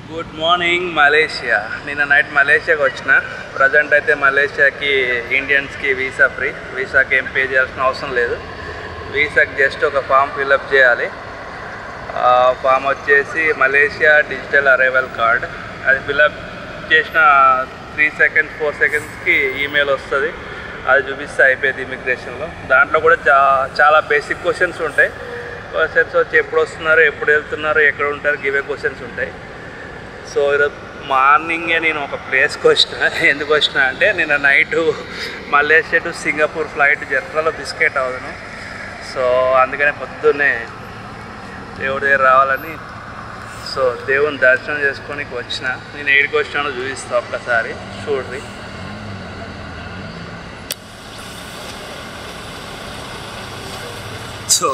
Good morning Malaysia నిన్న night మలేషియాకి వచ్చిన ప్రజెంట్ అయితే మలేషియాకి ఇండియన్స్కి వీసా ఫ్రీ వీసాకి ఏం పే చేయాల్సిన అవసరం లేదు వీసాకి జస్ట్ ఒక ఫామ్ ఫిల్అప్ చేయాలి ఆ ఫామ్ వచ్చేసి మలేషియా డిజిటల్ అరైవల్ కార్డ్ అది ఫిల్అప్ చేసిన త్రీ సెకండ్స్ ఫోర్ సెకండ్స్కి ఈమెయిల్ వస్తుంది అది చూపిస్తే అయిపోయింది ఇమిగ్రేషన్లో దాంట్లో కూడా చా చాలా బేసిక్ క్వశ్చన్స్ ఉంటాయి క్వశ్చన్స్ వచ్చి ఎప్పుడు వస్తున్నారు ఎప్పుడు వెళ్తున్నారు ఎక్కడ ఉంటారు గివే క్వశ్చన్స్ ఉంటాయి సో ఈరోజు మార్నింగే నేను ఒక ప్లేస్కి వచ్చిన ఎందుకు వచ్చిన అంటే నిన్న night Malaysia to Singapore flight జర్నలో బిస్కెట్ అవును సో అందుకనే పొద్దున్నే దేవుడి దగ్గర రావాలని సో దేవుని దర్శనం చేసుకొని వచ్చిన నేను ఏడికి వచ్చినానో చూపిస్తా ఒక్కసారి చూడ్రి సో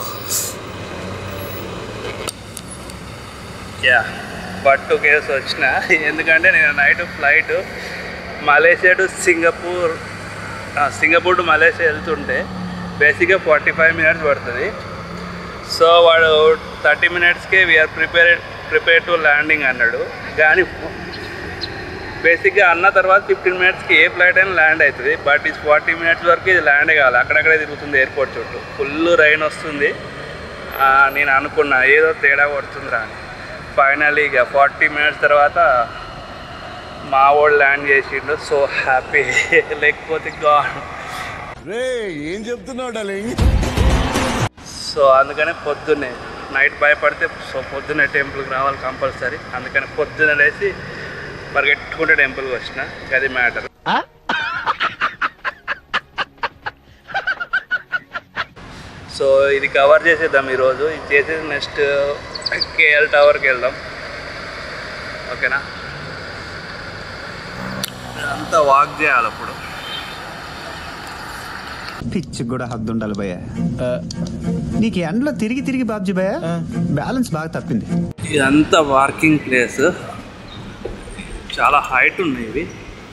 యా బట్టు కేసు వచ్చిన ఎందుకంటే నేను night flight Malaysia to Singapore ఆ, సింగపూర్ టు మలేషియా వెళ్తుంటే బేసిక్గా ఫార్టీ ఫైవ్ మినిట్స్ పడుతుంది సో వాడు థర్టీ మినిట్స్కే we are prepare prepare to landing అన్నాడు కానీ బేసిక్గా అన్న తర్వాత ఫిఫ్టీన్ మినిట్స్కి ఏ ఫ్లైట్ అయినా ల్యాండ్ అవుతుంది బట్ ఈ ఫార్టీ మినిట్స్ వరకు ఇది ల్యాండే కావాలి అక్కడక్కడే తిరుగుతుంది ఎయిర్పోర్ట్ చుట్టూ ఫుల్ రైన్ వస్తుంది ఆ, నేను అనుకున్నా ఏదో తేడా కొడుతుందిరా అని ఫైనలీ ఇక ఫార్టీ మినిట్స్ తర్వాత మా వాడు ల్యాండ్ చేసిండు సో హ్యాపీ లేకపోతే గాడ్ రే ఏం చెప్తున్నావు డార్లింగ్ సో అందుకనే పొద్దున్నే నైట్ భయపడితే సో పొద్దున్నే టెంపుల్కి రావాలి కంపల్సరీ అందుకని పొద్దున్నే లేచి పరిగెట్టుకుంటే టెంపుల్కి వచ్చిన అది మ్యాటర్ సో ఇది కవర్ చేసేద్దాం ఈరోజు ఇది చేసేది నెక్స్ట్ కేఎల్ టవర్కి వెళ్దాం ఓకేనా అంతా వాక్ చేయాలి అప్పుడు పిచ్చి కూడా హద్దు ఉండాలి భయ్య నీకు ఎండలో తిరిగి తిరిగి బాబ్జీ భయ్య బ్యాలెన్స్ బాగా తప్పింది ఇదంతా వార్కింగ్ ప్లేస్ చాలా హైట్ ఉన్నాయి ఇవి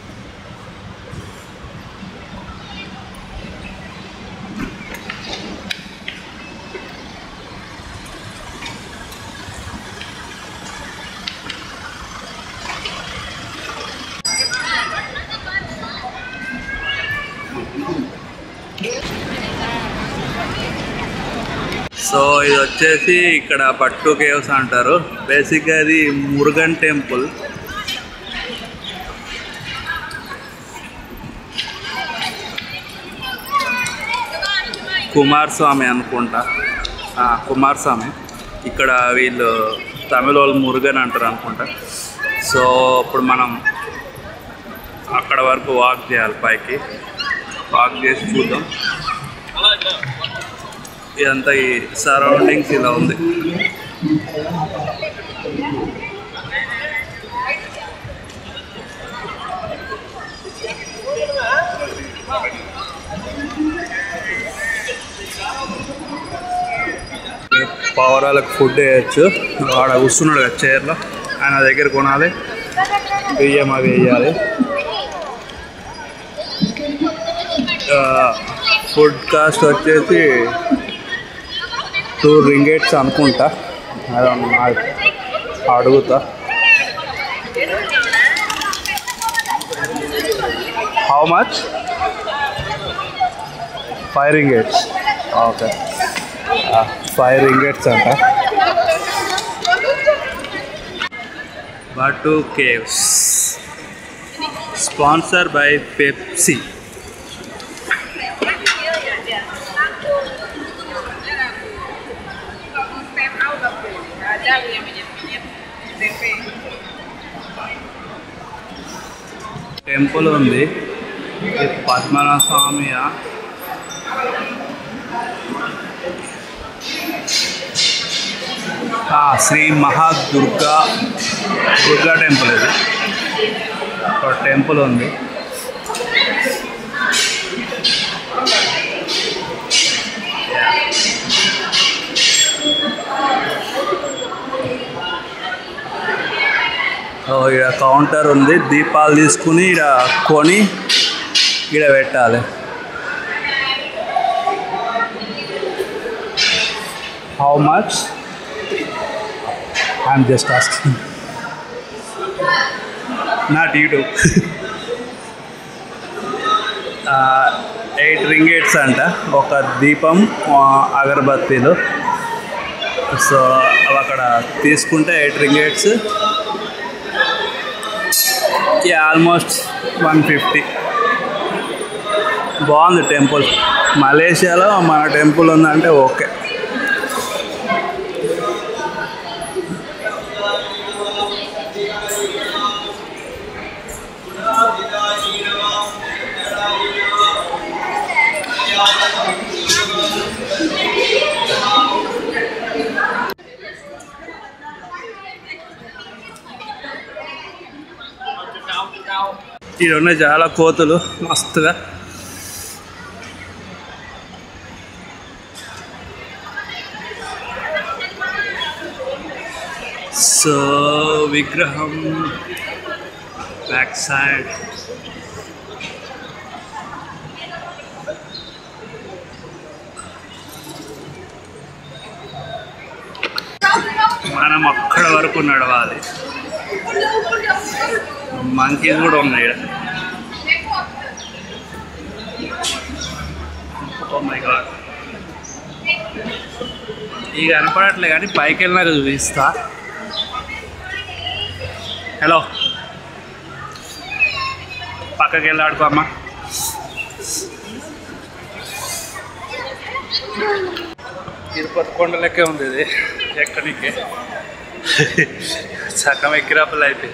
సో ఇది వచ్చేసి ఇక్కడ పట్టు కేవ్స్ అంటారు బేసిక్గా ఇది మురుగన్ టెంపుల్ కుమారస్వామి అనుకుంటా ఆ, కుమారస్వామి ఇక్కడ వీళ్ళు తమిళ వాళ్ళు మురుగన్ అంటారు అనుకుంటా సో ఇప్పుడు మనం అక్కడ వరకు వాక్ చేయాలి పైకి వాక్ చేసి చూద్దాం ఇదంతా ఈ సరౌండింగ్స్ ఇలా ఉంది పవరాలకు ఫుడ్ వేయచ్చు ఆడ కూర్చున్నాడు కదా చైర్లో ఆయన దగ్గర కొనాలి బియ్యం అవి వేయాలి ఫుడ్ కాస్ట్ వచ్చేసి టూ రింగేట్స్ అనుకుంటా అదే నాకు అడుగుతా how much five ringgits okay five ringgits అంట Batu Caves sponsor by Pepsi temple ఉంది ఇది పద్మనాభ స్వామియా ఆ, శ్రీ మహాదుర్గా దుర్గా టెంపుల్ ఇది ఒక టెంపుల్ ఉంది ఇక్కడ కౌంటర్ ఉంది దీపాలు తీసుకుని ఇక్కడ కొని ఇక్కడ పెట్టాలి how much I'm just asking not YouTube eight ringgits అంట ఒక దీపం ఆ, అగరబత్తీలు సో అవి అక్కడ తీసుకుంటే eight ringgits almost one fifty బాగుంది టెంపుల్ మలేషియాలో మన టెంపుల్ ఉందంటే ఓకే ఇక్కడ ఉన్నాయి చాలా కోతులు మస్తుగా సో విగ్రహం బ్యాక్ సైడ్ మనం అక్కడ వరకు నడవాలి మంకీస్ కూడా ఉన్నాయి ఈడ. ఓ మై గాడ్ ఇక కనపడట్లే కానీ పైకి వెళ్ళినాక చూపిస్తా హలో పక్కకి వెళ్ళి ఆడుకో అమ్మా తిరుపతి కొండ లెక్కే ఉంది ఇది ఎక్కడికి సగం ఎక్కిరాపులు అయిపోయి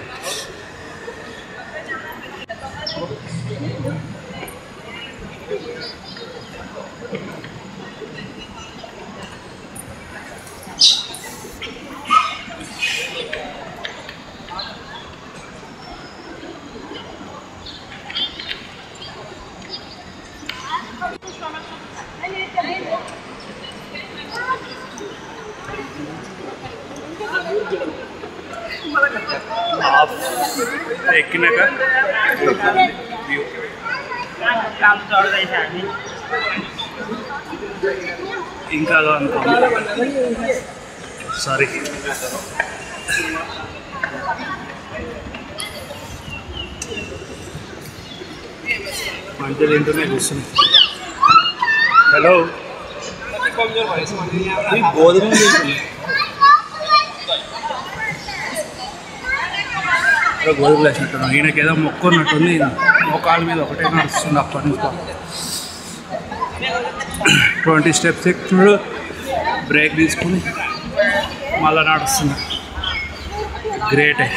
ఆఫ్ ఎక్కినాక వ్యూ ఇంకా సారీ మంచిగా తింటూనే కూర్చుని హలో గోధుమ గోధుమ వేసినట్టున్నాను ఈయనకి ఏదో మొక్క ఉన్నట్టుంది ఈయన మోకాల మీద ఒకటే నడుస్తుంది అప్పటి నుంచి ట్వంటీ స్టెప్స్ ఎక్కుతున్నాడు బ్రేక్ తీసుకుని మళ్ళీ నడుస్తున్నాడు గ్రేటే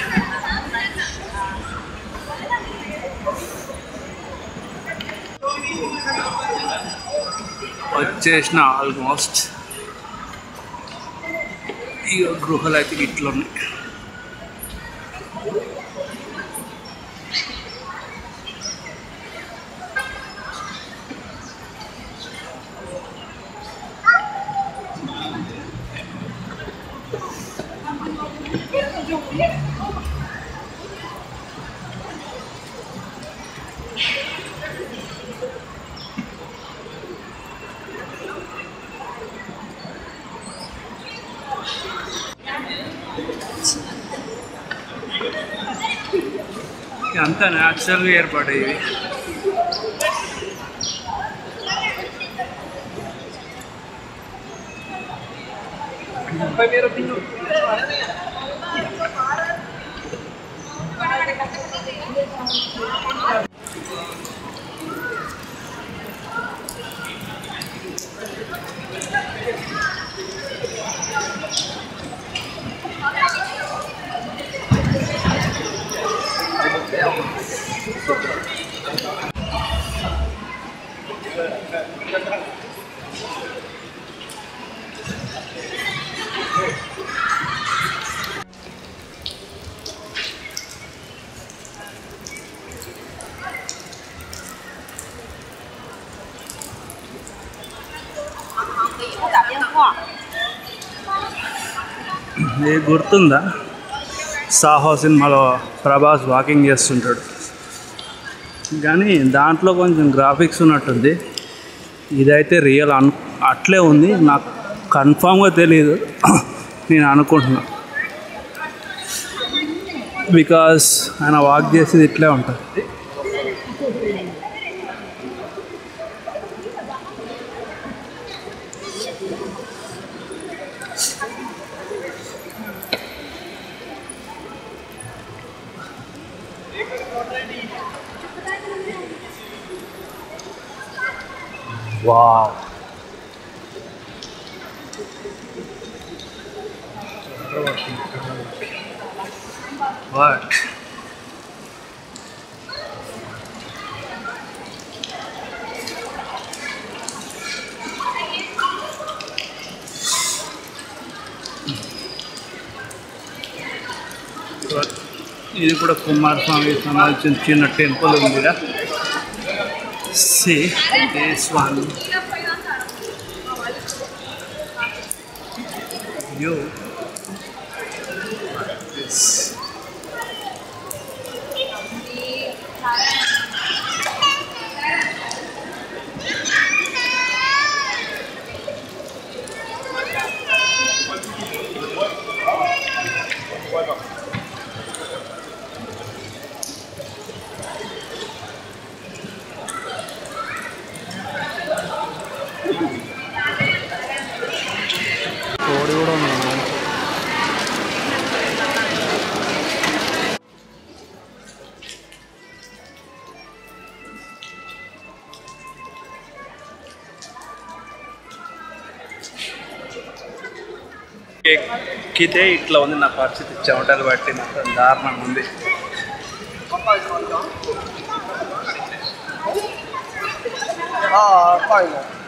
వచ్చేసిన ఆల్మోస్ట్ ఈ గృహలు అయితే ఇట్లా ఉన్నాయి అంతా న్యాచురల్గా ఏర్పడేవి నీకు గుర్తుందా సాహో సినిమాలో ప్రభాస్ వాకింగ్ చేస్తుంటాడు కానీ దాంట్లో కొంచెం గ్రాఫిక్స్ ఉన్నట్టుంది ఇదైతే రియల్ అను అట్లే ఉంది నాకు కన్ఫామ్గా తెలియదు నేను అనుకుంటున్నా బికాస్ ఆయన వాక్ చేసేది ఇట్లే ఉంటుంది వావ్ వాట్ ఇది కూడా కుమారస్వామి సంబంధించిన చిన్న టెంపుల్ ఉంది see this one you this కోడి కూడా ఉంది ఎక్కితే ఇట్లా ఉంది నా పరిస్థితి చెమటలు పట్టి నాకు దారుణంగా ఉంది Ah, final.